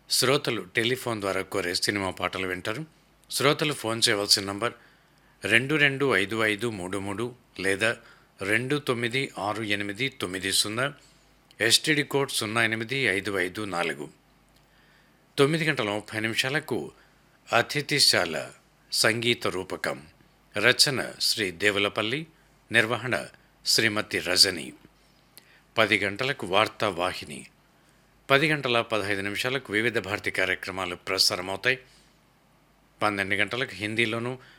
శ్రోతలు టెలిఫోన్ ద్వారా కోరే సినిమా పాటలు వింటారు శ్రోతలు ఫోన్ చేయవలసిన నంబర్ రెండు రెండు ఐదు ఐదు మూడు మూడు లేదా రెండు తొమ్మిది ఆరు ఎనిమిది తొమ్మిది సున్నా ఎస్టీడీ కోడ్ సున్నా ఎనిమిది ఐదు ఐదు నాలుగు తొమ్మిది గంటల ముప్పై నిమిషాలకు అతిథిశాల సంగీత రూపకం రచన శ్రీ దేవులపల్లి నిర్వహణ శ్రీమతి రజని పది గంటలకు వార్తా వాహిని పది గంటల పదహైదు నిమిషాలకు వివిధ భారతి కార్యక్రమాలు ప్రసారమవుతాయి పన్నెండు గంటలకు హిందీలోను